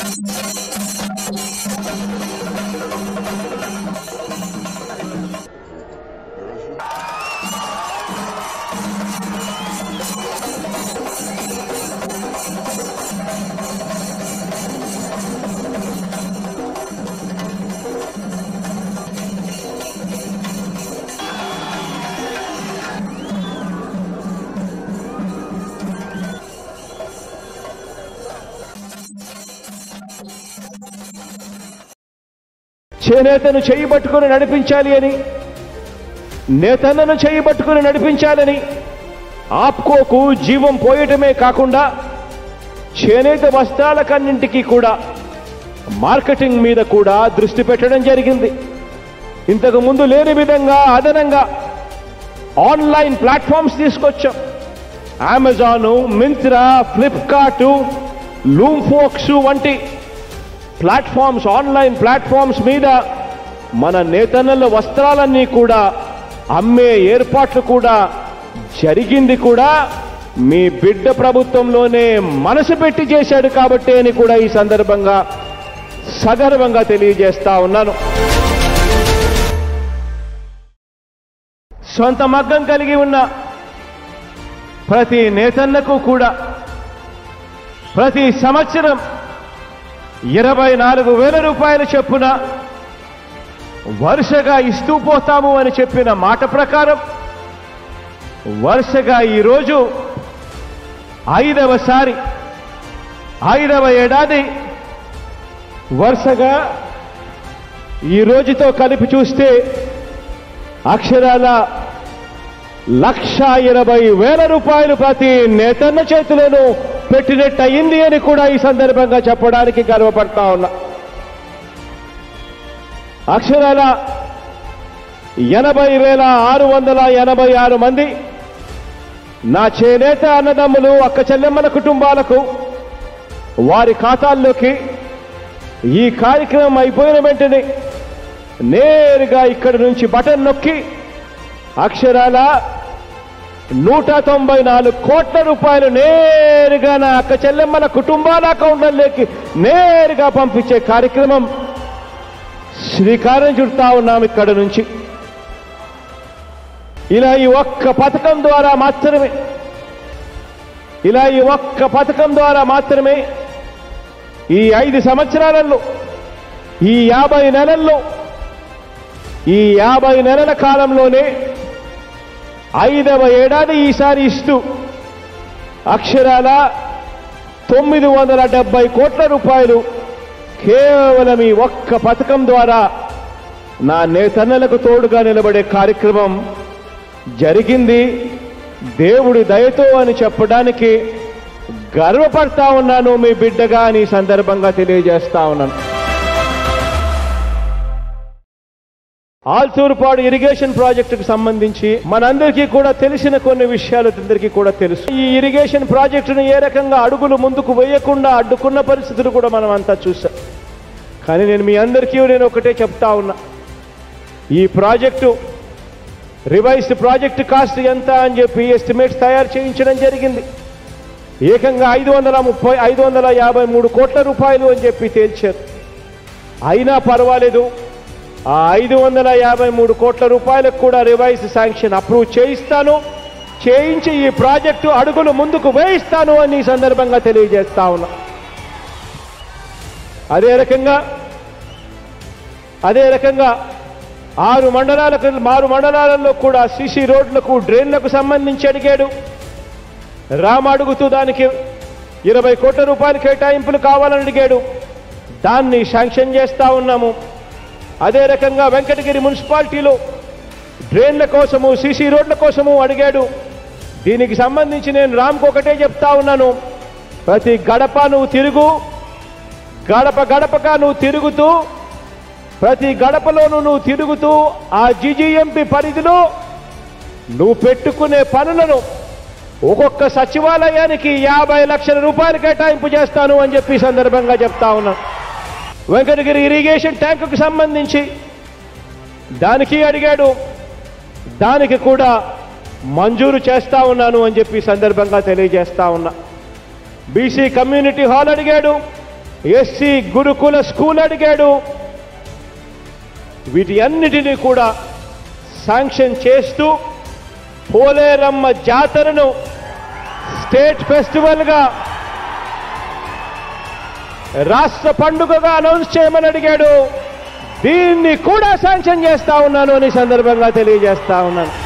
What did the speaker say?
చేనేతను చేయి పట్టుకుని నడిపించాలి అని నేతన్నను చేయి పట్టుకుని నడిపించాలని ఆప్కోకు జీవం పోయటమే కాకుండా చేనేత వస్త్రాలకన్నింటికీ కూడా మార్కెటింగ్ మీద కూడా దృష్టి పెట్టడం జరిగింది ఇంతకు ముందు లేని విధంగా అదనంగా ఆన్లైన్ ప్లాట్ఫామ్స్ తీసుకొచ్చాం అమెజాను మింత్రా ఫ్లిప్కార్టు లూమ్ఫోక్స్ వంటి ప్లాట్ఫామ్స్ ఆన్లైన్ ప్లాట్ఫామ్స్ మీద మన నేతన్నల వస్త్రాలన్నీ కూడా అమ్మే ఏర్పాట్లు కూడా జరిగింది కూడా మీ బిడ్డ ప్రభుత్వంలోనే మనసు పెట్టి చేశాడు కాబట్టి అని కూడా ఈ సందర్భంగా సగర్వంగా తెలియజేస్తా ఉన్నాను సొంత మగ్గం కలిగి ఉన్న ప్రతి నేతన్నకు కూడా ప్రతి సంవత్సరం ఇరవై నాలుగు వేల రూపాయల చొప్పున వరుసగా ఇస్తూ పోతాము అని చెప్పిన మాట ప్రకారం వరుసగా ఈరోజు ఐదవసారి ఐదవ ఏడాది వరుసగా ఈ రోజుతో కలిపి చూస్తే అక్షరాల లక్ష ఇరవై వేల రూపాయలు ప్రతి నేతన్న చేతిలోనూ పెట్టినట్టు అయింది అని కూడా ఈ సందర్భంగా చెప్పడానికి గర్వపడతా ఉన్నా అక్షరాల ఎనభై వేల ఆరు వందల ఎనభై ఆరు మంది నా చేనేత అన్నదమ్ములు అక్క చెల్లెమ్మల కుటుంబాలకు వారి ఖాతాల్లోకి ఈ కార్యక్రమం అయిపోయిన వెంటనే నేరుగా ఇక్కడి నుంచి బటన్ నొక్కి అక్షరాల నూట తొంభై నాలుగు కోట్ల రూపాయలు నేరుగా నా అక్క చెల్లెమ్మల కుటుంబాల అకౌంట్లలోకి నేరుగా పంపించే కార్యక్రమం శ్రీకారం చుడతా ఉన్నాం ఇక్కడ నుంచి ఇలా ఈ ఒక్క పథకం ద్వారా మాత్రమే ఇలా ఈ ఒక్క పథకం ద్వారా మాత్రమే ఈ ఐదు సంవత్సరాలలో ఈ యాభై నెలల్లో ఈ యాభై నెలల కాలంలోనే ఐదవ ఏడాది ఈసారి ఇస్తూ అక్షరాల తొమ్మిది వందల డెబ్బై కోట్ల రూపాయలు కేవలం ఈ ఒక్క పథకం ద్వారా నా నేతన్నలకు తోడుగా నిలబడే కార్యక్రమం జరిగింది దేవుడి దయతో అని చెప్పడానికి గర్వపడతా ఉన్నాను మీ బిడ్డగా అని ఈ సందర్భంగా తెలియజేస్తా ఉన్నాను ఆల్తూరుపాడు ఇరిగేషన్ ప్రాజెక్టుకు సంబంధించి మనందరికీ కూడా తెలిసిన కొన్ని విషయాలు అందరికీ కూడా తెలుసు ఈ ఇరిగేషన్ ప్రాజెక్టును ఏ రకంగా అడుగులు ముందుకు వేయకుండా అడ్డుకున్న పరిస్థితులు కూడా మనం అంతా చూసాం కానీ నేను మీ అందరికీ నేను ఒకటే చెప్తా ఉన్నా ఈ ప్రాజెక్టు రివైజ్డ్ ప్రాజెక్ట్ కాస్ట్ ఎంత అని చెప్పి ఎస్టిమేట్స్ తయారు చేయించడం జరిగింది ఏకంగా ఐదు వందల ముప్పై ఐదు వందల యాభై మూడు కోట్ల రూపాయలు అని చెప్పి తేల్చారు అయినా పర్వాలేదు ఆ ఐదు వందల యాభై మూడు కోట్ల రూపాయలకు కూడా రివైజ్ శాంక్షన్ అప్రూవ్ చేయిస్తాను చేయించి ఈ ప్రాజెక్టు అడుగులు ముందుకు వేయిస్తాను అని ఈ సందర్భంగా తెలియజేస్తా ఉన్నా అదే రకంగా అదే రకంగా ఆరు మండలాలకు ఆరు మండలాలలో కూడా సిసి రోడ్లకు డ్రైన్లకు సంబంధించి అడిగాడు రామ్ అడుగుతూ దానికి ఇరవై కోట్ల రూపాయల కేటాయింపులు కావాలని అడిగాడు దాన్ని శాంక్షన్ చేస్తా ఉన్నాము అదే రకంగా వెంకటగిరి మున్సిపాలిటీలో డ్రైన్ల కోసము సీసీ రోడ్ల కోసము అడిగాడు దీనికి సంబంధించి నేను రామ్కు ఒకటే చెప్తా ఉన్నాను ప్రతి గడప నువ్వు తిరుగు గడప గడపగా నువ్వు తిరుగుతూ ప్రతి గడపలోనూ నువ్వు తిరుగుతూ ఆ జిజిఎంపి పరిధిలో నువ్వు పెట్టుకునే పనులను ఒక్కొక్క సచివాలయానికి యాభై లక్షల రూపాయలు కేటాయింపు చేస్తాను అని చెప్పి ఈ సందర్భంగా చెప్తా ఉన్నాను వెంకటగిరి ఇరిగేషన్ ట్యాంకుకు సంబంధించి దానికి అడిగాడు దానికి కూడా మంజూరు చేస్తా ఉన్నాను అని చెప్పి ఈ సందర్భంగా తెలియజేస్తా ఉన్నా బీసీ కమ్యూనిటీ హాల్ అడిగాడు ఎస్సీ గురుకుల స్కూల్ అడిగాడు వీటి అన్నిటినీ కూడా శాంక్షన్ చేస్తూ పోలేరమ్మ జాతరను స్టేట్ ఫెస్టివల్గా రాష్ట్ర పండుగగా అనౌన్స్ చేయమని అడిగాడు దీన్ని కూడా శాంక్షన్ చేస్తా ఉన్నాను అని ఈ సందర్భంగా తెలియజేస్తా ఉన్నాను